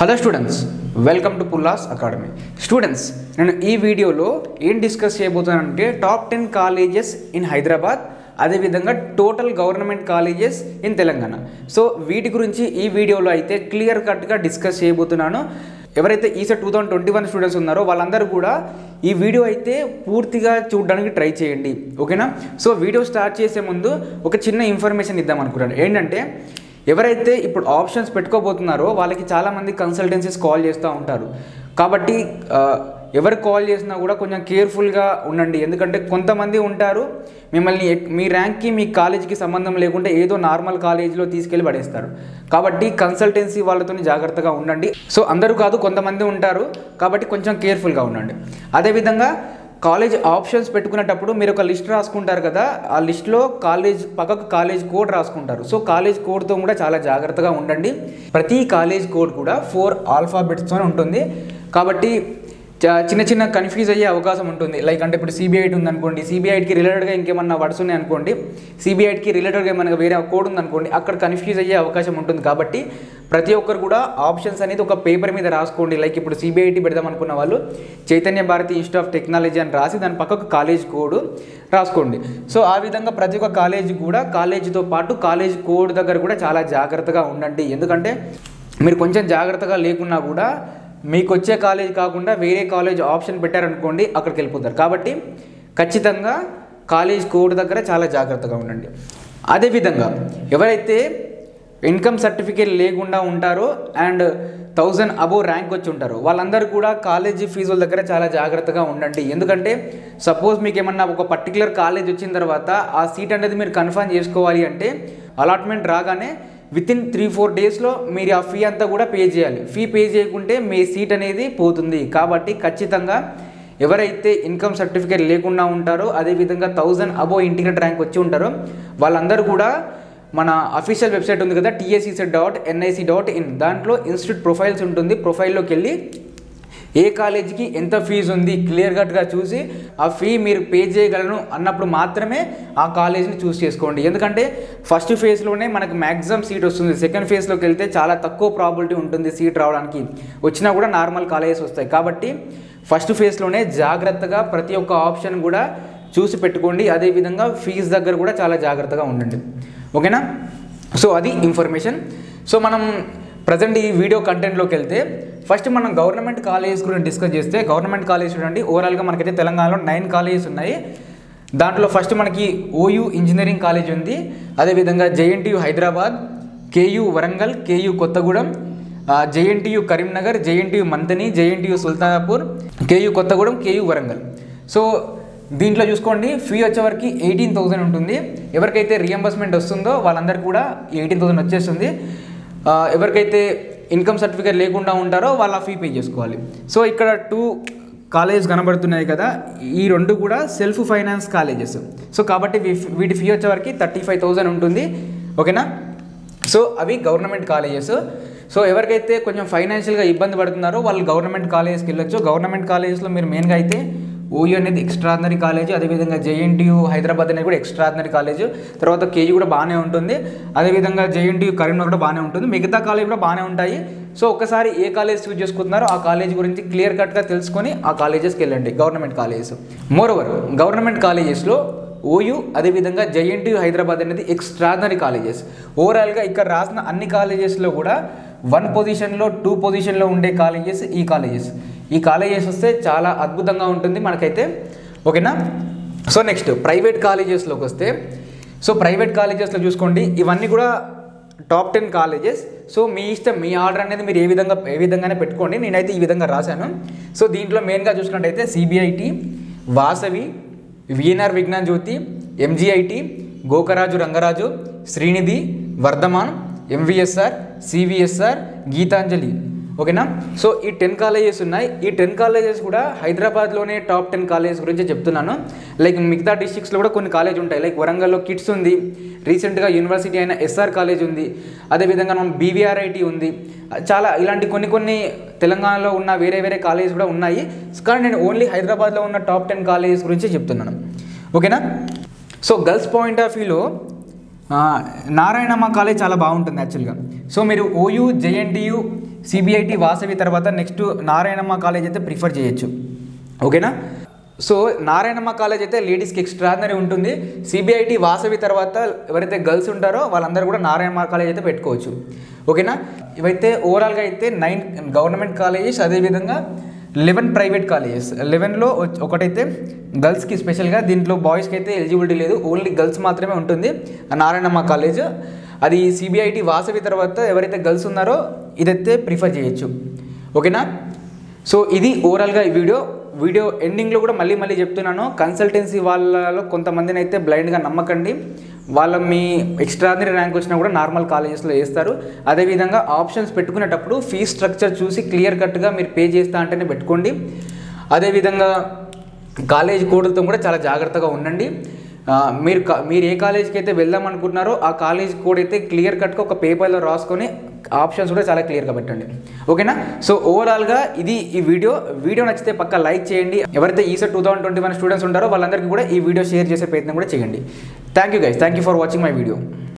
hello students welcome to Pullas academy students నేను ఈ వీడియోలో ఏం డిస్కస్ చేయబోతున్నానంటే top ten colleges in Hyderabad అదేవిధంగా total government colleges in Telangana so వీటి గురించి ఈ వీడియోలో అయితే క్లియర్ కట్గా డిస్కస్ చేయబోతున్నాను ఎవరైతే ఈసారి two thousand twenty one students ఉన్నారో వాళ్ళందరూ కూడా ఈ వీడియో అయితే పూర్తిగా చూడడానికి ట్రై చేయండి ఓకేనా సో వీడియో స్టార్ట్ చేసే ముందు ఒక చిన్న ఇన్ఫర్మేషన్ ఇద్దాం అనుకుంటాను ఏంటంటే ఎవరైతే ఇప్పుడు ఆప్షన్స్ పెట్టుకోబోతున్నారో వాళ్ళకి చాలామంది కన్సల్టెన్సీస్ కాల్ చేస్తూ ఉంటారు కాబట్టి ఆ, ఎవరు కాల్ చేసినా కూడా కొంచెం కేర్ఫుల్గా ఉండండి ఎందుకంటే కొంతమంది ఉంటారు మిమ్మల్ని ఎక్- మీ ర్యాంక్కి మీ కాలేజీకి సంబంధం లేకుండా ఏదో నార్మల్ కాలేజీలో తీసుకెళ్ళి పడేస్తారు కాబట్టి కన్సల్టెన్సీ వాళ్ళతో జాగ్రత్తగా ఉండండి సో అందరూ కాదు కొంతమంది ఉంటారు కాబట్టి కొంచెం కేర్ఫుల్గా ఉండండి అదేవిధంగా కాలేజ్ ఆప్షన్స్ పెట్టుకునేటప్పుడు మీరు ఒక లిస్ట్ రాసుకుంటారు కదా ఆ లిస్ట్లో కాలేజ్ పక్కకు కాలేజ్ కోడ్ రాసుకుంటారు సో కాలేజ్ కోడ్తో కూడా చాలా జాగ్రత్తగా ఉండండి ప్రతి కాలేజ్ కోడ్ కూడా ఫోర్ ఆల్ఫాబెట్స్తోనే ఉంటుంది కాబట్టి చ- చిన్న చిన్న కన్ఫ్యూజ్ అయ్యే అవకాశం ఉంటుంది లైక్ అంటే ఇప్పుడు సిబిఐటి ఉందనుకోండి సిబిఐటికి రిలేటెడ్గా ఇంకేమన్నా వర్డ్స్ ఉన్నాయి అనుకోండి సిబిఐటికి రిలేటెడ్గా ఏమైనా వేరే కోడ్ ఉందనుకోండి అక్కడ కన్ఫ్యూజ్ అయ్యే అవకాశం ఉంటుంది కాబట్టి ప్రతి ఒక్కరు కూడా ఆప్షన్స్ అనేది ఒక పేపర్ మీద రాసుకోండి లైక్ ఇప్పుడు సిబిఐటి పెడదాం అనుకున్న వాళ్ళు Chaitanya Bharathi institute of technology అని రాసి దాని పక్కకు కాలేజ్ కోడ్ రాసుకోండి సో ఆ విధంగా ప్రతి ఒక్క కాలేజ్ కూడా కాలేజీతో పాటు కాలేజ్ కోడ్ దగ్గర కూడా చాలా జాగ్రత్తగా ఉండండి ఎందుకంటే మీరు కొంచెం జాగ్రత్తగా లేకున్నా కూడా మీకు వచ్చే కాలేజ్ కాకుండా వేరే కాలేజ్ ఆప్షన్ పెట్టారనుకోండి అక్కడికి వెళ్ళిపోతారు కాబట్టి ఖచ్చితంగా కాలేజ్ కోడ్ దగ్గర చాలా జాగ్రత్తగా ఉండండి అదేవిధంగా ఎవరైతే ఇన్కమ్ సర్టిఫికేట్ లేకుండా ఉంటారో అండ్ థౌజండ్ అబోవ్ ర్యాంక్ వచ్చి ఉంటారో వాళ్ళందరూ కూడా కాలేజీ ఫీజుల దగ్గర చాలా జాగ్రత్తగా ఉండండి ఎందుకంటే సపోజ్ మీకు ఏమన్నా ఒక పర్టికులర్ కాలేజ్ వచ్చిన తర్వాత ఆ సీట్ అనేది మీరు కన్ఫర్మ్ చేసుకోవాలి అంటే అలాట్మెంట్ రాగానే విత్ ఇన్ త్రీ ఫోర్ డేస్లో మీరు ఆ ఫీ అంతా కూడా పే చేయాలి ఫీ పే చేయకుంటే మీ సీట్ అనేది పోతుంది కాబట్టి ఖచ్చితంగా ఎవరైతే ఇన్కమ్ సర్టిఫికేట్ లేకుండా ఉంటారో అదేవిధంగా థౌజండ్ అబోవ్ ఇంటిగ్రేట్ ర్యాంక్ వచ్చి ఉంటారో వాళ్ళందరూ కూడా మన అఫీషియల్ వెబ్సైట్ ఉంది కదా TSC dot NIC dot in దాంట్లో ఇన్స్టిట్యూట్ ప్రొఫైల్స్ ఉంటుంది ప్రొఫైల్లోకి వెళ్ళి ఏ కాలేజీకి ఎంత ఫీజు ఉంది క్లియర్ కట్గా చూసి ఆ ఫీ మీరు పే చేయగలను అన్నప్పుడు మాత్రమే ఆ కాలేజీని చూస్ చేసుకోండి ఎందుకంటే ఫస్ట్ ఫేజ్లోనే మనకు మ్యాక్సిమం సీట్ వస్తుంది సెకండ్ ఫేజ్లోకి వెళ్తే చాలా తక్కువ ప్రాబిలిటీ ఉంటుంది సీట్ రావడానికి వచ్చినా కూడా నార్మల్ కాలేజెస్ వస్తాయి కాబట్టి ఫస్ట్ ఫేజ్లోనే జాగ్రత్తగా ప్రతి ఒక్క ఆప్షన్ కూడా చూసి పెట్టుకోండి అదేవిధంగా ఫీజు దగ్గర కూడా చాలా జాగ్రత్తగా ఉండండి ఓకేనా సో అది ఇన్ఫర్మేషన్ సో మనం ప్రజెంట్ ఈ వీడియో కంటెంట్లోకి వెళ్తే ఫస్ట్ మనం గవర్నమెంట్ కాలేజెస్ గురించి డిస్కస్ చేస్తే గవర్నమెంట్ కాలేజ్ చూడండి ఓవరాల్గా మనకైతే తెలంగాణలో నైన్ కాలేజెస్ ఉన్నాయి దాంట్లో ఫస్ట్ మనకి ఓయూ ఇంజనీరింగ్ కాలేజ్ ఉంది అదేవిధంగా JNTU Hyderabad KU Warangal KU Kothagudem JNTU Karimnagar JNTU Manthani JNTU Sultanpur KU Kothagudem KU Warangal so దీంట్లో చూసుకోండి ఫీ వచ్చేవరకు ఎయిటీన్ థౌసండ్ ఉంటుంది ఎవరికైతే రియంబర్స్మెంట్ వస్తుందో వాళ్ళందరికీ కూడా ఎయిటీన్ థౌసండ్ వచ్చేస్తుంది ఆ, ఎవరికైతే ఇన్కమ్ సర్టిఫికేట్ లేకుండా ఉంటారో వాళ్ళ ఫీ పే చేసుకోవాలి సో ఇక్కడ టూ కాలేజ్ కనబడుతున్నాయి కదా ఈ రెండు కూడా సెల్ఫ్ ఫైనాన్స్ కాలేజెస్ సో కాబట్టి వీ- వీటి ఫీ వచ్చేవరకు థర్టీ ఫైవ్ థౌజండ్ ఉంటుంది ఓకేనా సో అవి గవర్నమెంట్ కాలేజెస్ సో ఎవరికైతే కొంచెం ఫైనాన్షియల్గా ఇబ్బంది పడుతున్నారో వాళ్ళు గవర్నమెంట్ కాలేజెస్కి వెళ్ళొచ్చు గవర్నమెంట్ కాలేజెస్లో మీరు మెయిన్గా అయితే ఓయూ అనేది ఎక్స్ట్రాడినరీ కాలేజ్ అదేవిధంగా జేఎన్టీయూ హైదరాబాద్ అనేది కూడా ఎక్స్ట్రాడినరీ కాలేజ్ తర్వాత కేజీ కూడా బాగానే ఉంటుంది అదేవిధంగా జేఎన్టీయూ కరీంనగర్ కూడా బాగానే ఉంటుంది మిగతా కాలేజ్ కూడా బాగానే ఉంటాయి సో ఒకసారి ఏ కాలేజ్ చూస్ చేసుకుంటున్నారో ఆ కాలేజ్ గురించి క్లియర్ కట్గా తెలుసుకొని ఆ కాలేజెస్కి వెళ్ళండి government colleges more over government కాలేజెస్లో ఓయూ అదేవిధంగా జేఎన్టీయూ హైదరాబాద్ అనేది ఎక్స్ట్రాడినరీ కాలేజెస్ ఓవరాల్గా ఇక్కడ రాసిన అన్ని కాలేజెస్లో కూడా వన్ పొజిషన్లో టూ పొజిషన్లో ఉండే కాలేజెస్ ఈ కాలేజెస్ ఈ కాలేజెస్ వస్తే చాలా అద్భుతంగా ఉంటుంది మనకైతే ఓకేనా సో నెక్స్ట్ ప్రైవేట్ కాలేజెస్లోకి వస్తే సో ప్రైవేట్ కాలేజెస్లో చూసుకోండి ఇవన్నీ కూడా టాప్ టెన్ కాలేజెస్ సో మీ ఇష్టం మీ ఆర్డర్ అనేది మీరు ఏ విధంగా ఏ విధంగానే పెట్టుకోండి నేనైతే ఈ విధంగా రాశాను సో దీంట్లో మెయిన్గా చూసుకున్నట్టయితే CBIT Vasavi VNR Vignan Jyothi MGIT Gokaraju Rangaraju Sreenidhi Vardhaman MVSR CVSR Geethanjali ఓకేనా సో ఈ టెన్ కాలేజెస్ ఉన్నాయి ఈ టెన్ కాలేజెస్ కూడా హైదరాబాద్లోనే టాప్ టెన్ కాలేజెస్ గురించి చెప్తున్నాను లైక్ మిగతా డిస్ట్రిక్ట్స్లో కూడా కొన్ని కాలేజ్ ఉంటాయి లైక్ వరంగల్లో కిట్స్ ఉంది రీసెంట్గా యూనివర్సిటీ అయిన ఎస్ఆర్ కాలేజ్ ఉంది అదేవిధంగా మనం బీవీఆర్ఐటి ఉంది చాలా ఇలాంటి కొన్ని కొన్ని తెలంగాణలో ఉన్న వేరే వేరే కాలేజ్ కూడా ఉన్నాయి కానీ నేను ఓన్లీ హైదరాబాద్లో ఉన్న టాప్ టెన్ కాలేజెస్ గురించి చెప్తున్నాను ఓకేనా సో గర్ల్స్ పాయింట్ ఆఫ్ వ్యూలో ఆ, నారాయణమ్మ కాలేజ్ చాలా బాగుంటుంది యాక్చువల్గా సో మీరు ఓయూ జేఎన్టీయు సిబిఐటి వాసవి తర్వాత నెక్స్ట్ నారాయణమ్మ కాలేజ్ అయితే ప్రిఫర్ చేయొచ్చు ఓకేనా సో నారాయణమ్మ కాలేజ్ అయితే లేడీస్కి ఎక్స్ట్రాడినరీ ఉంటుంది సిబిఐటి వాసవి తర్వాత ఎవరైతే గర్ల్స్ ఉంటారో వాళ్ళందరూ కూడా నారాయణమ్మ కాలేజ్ అయితే పెట్టుకోవచ్చు ఓకేనా ఇవైతే ఓవరాల్గా అయితే నైన్ గవర్నమెంట్ కాలేజెస్ అదేవిధంగా లెవెన్ ప్రైవేట్ కాలేజెస్ లెవెన్లో ఒకటైతే గర్ల్స్కి స్పెషల్గా దీంట్లో బాయ్స్కి అయితే ఎలిజిబిలిటీ లేదు ఓన్లీ గర్ల్స్ మాత్రమే ఉంటుంది ఆ నారాయణమ్మ కాలేజ్ అది సిబిఐటి వాసవి తర్వాత ఎవరైతే గర్ల్స్ ఉన్నారో ఇదైతే ప్రిఫర్ చేయొచ్చు ఓకేనా సో ఇది ఓవరాల్గా ఈ వీడియో వీడియో ఎండింగ్లో కూడా మళ్ళీ మళ్ళీ చెప్తున్నాను కన్సల్టెన్సీ వాళ్ళలో కొంతమందిని అయితే బ్లైండ్గా నమ్మకండి వాళ్ళ మీ ఎక్స్ట్రాడినరీ ర్యాంక్ వచ్చినా కూడా నార్మల్ కాలేజెస్లో వేస్తారు అదేవిధంగా ఆప్షన్స్ పెట్టుకునేటప్పుడు ఫీజ్ స్ట్రక్చర్ చూసి క్లియర్ కట్గా మీరు పే చేస్తా అంటేనే పెట్టుకోండి అదేవిధంగా కాలేజ్ కోడ్లతో కూడా చాలా జాగ్రత్తగా ఉండండి ఆ, మీరు కా- మీరు ఏ కాలేజ్కి అయితే వెళ్దాం అనుకుంటున్నారో ఆ కాలేజ్ కోడ్ అయితే క్లియర్ కట్గా ఒక పేపర్లో రాసుకొని ఆప్షన్స్ కూడా చాలా క్లియర్గా పెట్టండి ఓకేనా సో ఓవరాల్గా ఇది ఈ వీడియో వీడియో నచ్చితే పక్క లైక్ చేయండి ఎవరైతే ECET two thousand twenty one students ఉంటారో వాళ్ళందరికీ కూడా ఈ వీడియో షేర్ చేసే ప్రయత్నం కూడా చేయండి thank you guys thank you for watching my video